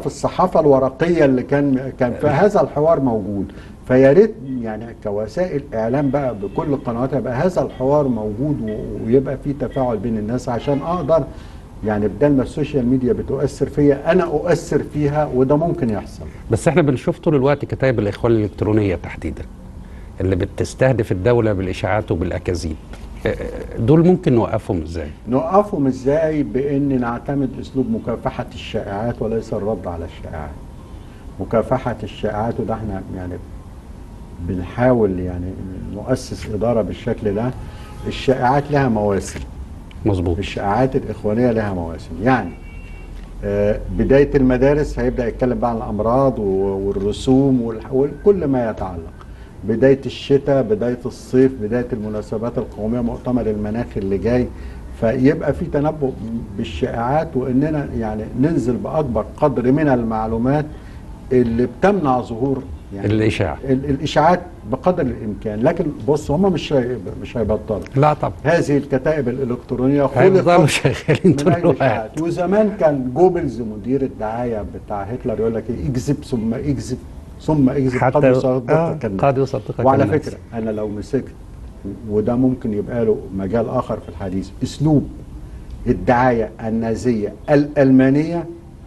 في الصحافه الورقيه اللي كان كان في هذا الحوار موجود فيا ريت يعني كوسائل اعلام بقى بكل القنوات يبقى هذا الحوار موجود و- ويبقى في تفاعل بين الناس عشان اقدر يعني بدل ما السوشيال ميديا بتؤثر فيا انا اؤثر فيها وده ممكن يحصل بس احنا بنشوف طول الوقت كتائب الاخوان الالكترونيه تحديدا اللي بتستهدف الدوله بالاشاعات وبالاكاذيب آه، دول ممكن نوقفهم ازاي نوقفهم ازاي بان نعتمد اسلوب مكافحه الشائعات وليس الرد على الشائعات مكافحه الشائعات وده احنا يعني بنحاول يعني نؤسس اداره بالشكل ده الشائعات لها مواسم مظبوط الشائعات الاخوانيه لها مواسم يعني آه، بدايه المدارس هيبدا يتكلم بقى عن الامراض و- والرسوم والح- وكل ما يتعلق بدايه الشتاء بدايه الصيف بدايه المناسبات القوميه مؤتمر المناخ اللي جاي فيبقى في تنبؤ بالشائعات واننا يعني ننزل باكبر قدر من المعلومات اللي بتمنع ظهور يعني الاشاعه ال- الاشاعات بقدر الامكان لكن بص هم مش هي- مش هيبطلوا لا طبعا هذه الكتائب الالكترونيه هيفضلوا خلقت شغالين من طول أجل الوقت الإشاعات. وزمان كان جوبلز مدير الدعايه بتاع هتلر يقول لك ايه اكذب ثم اكذب ثم اكذب قد حتى يصدقك آه الناس. قد يصدقك وعلى الناس. فكره انا لو مسكت وده ممكن يبقى له مجال اخر في الحديث اسلوب الدعايه النازيه الالمانيه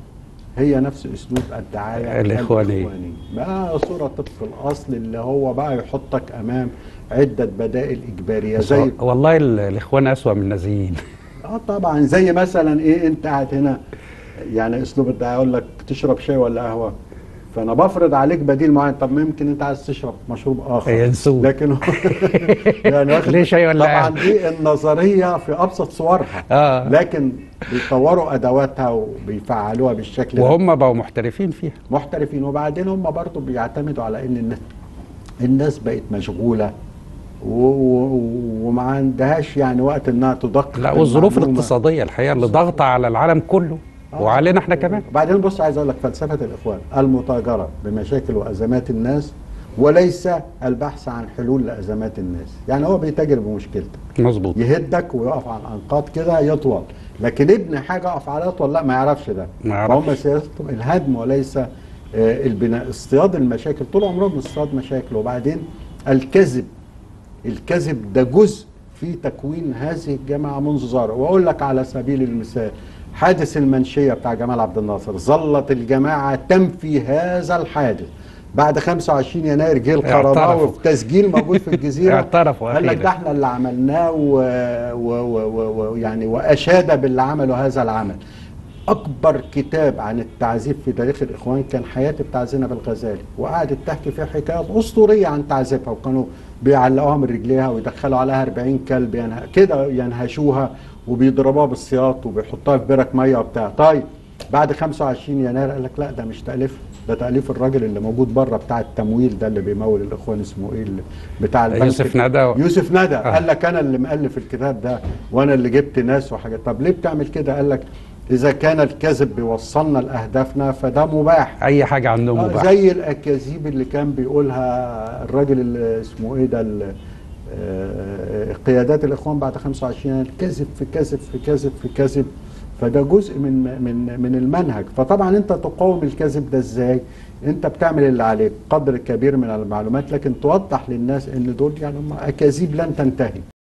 هي نفس اسلوب الدعايه الإخوانية. بقى صوره طبق الاصل اللي هو بقى يحطك امام عده بدائل اجباريه بس زي والله ال- الاخوان اسوا من النازيين اه طبعا زي مثلا ايه انت قاعد هنا يعني اسلوب الدعايه يقول لك تشرب شاي ولا قهوه فانا بفرض عليك بديل معين طب ممكن انت عايز تشرب مشروب اخر ينسوه. لكن هو يعني واخد- ليه شاي ولا طبعا قهوة؟ دي النظريه في ابسط صورها آه. لكن بيطوروا ادواتها وبيفعلوها بالشكل ده. وهم بقوا محترفين فيها محترفين وبعدين هم برضه بيعتمدوا على ان الناس الناس بقت مشغوله و- و- وما عندهاش يعني وقت انها تدقق لا والظروف المعلومة. الاقتصاديه الحقيقه اللي ضاغطه على العالم كله آه. وعلينا احنا كمان وبعدين بص عايز اقول لك فلسفه الاخوان المتاجره بمشاكل وازمات الناس وليس البحث عن حلول لازمات الناس يعني هو بيتاجر بمشكلتك مظبوط يهدك ويقف على الانقاض كده يطول لكن ابن حاجه اقف عليها يطول لا ما يعرفش ده ما يعرفش. هم سياستهم الهدم وليس آه، البناء اصطياد المشاكل طول عمرهم اصطياد مشاكل وبعدين الكذب الكذب ده جزء في تكوين هذه الجماعه منذ ظهر واقول لك على سبيل المثال حادث المنشيه بتاع جمال عبد الناصر ظلت الجماعه تنفي هذا الحادث بعد 25 يناير جه القرضاوي اعترفوا. في تسجيل موجود في الجزيره اعترفوا قال لك أخيراً. ده احنا اللي عملناه ويعني و و و و يعني واشاد باللي عملوا هذا العمل اكبر كتاب عن التعذيب في تاريخ الاخوان كان حياه بتاع زينب الغزالي وقعدت تحكي فيها حكايات اسطوريه عن تعذيبها وكانوا بيعلقوها من رجليها ويدخلوا عليها 40 كلب ينه... كده ينهشوها وبيضربوها بالسياط وبيحطوها في برك ميه وبتاع طيب بعد 25 يناير قال لك لا ده مش تاليف ده تاليف الراجل اللي موجود بره بتاع التمويل ده اللي بيمول الاخوان اسمه ايه اللي بتاع البنك يوسف ندى. يوسف ندى آه. قال لك انا اللي مؤلف الكتاب ده وانا اللي جبت ناس وحاجات طب ليه بتعمل كده قال لك اذا كان الكذب بيوصلنا لاهدافنا فده مباح اي حاجه عندهم آه، مباح زي الاكاذيب اللي كان بيقولها الراجل اللي اسمه ايه ده ال- آه، قيادات الاخوان بعد 25 يناير كذب في كذب في كذب في كذب فده جزء من من من المنهج فطبعا انت تقاوم الكذب ده ازاي انت بتعمل اللي عليك قدر كبير من المعلومات لكن توضح للناس ان دول يعني هم اكاذيب لن تنتهي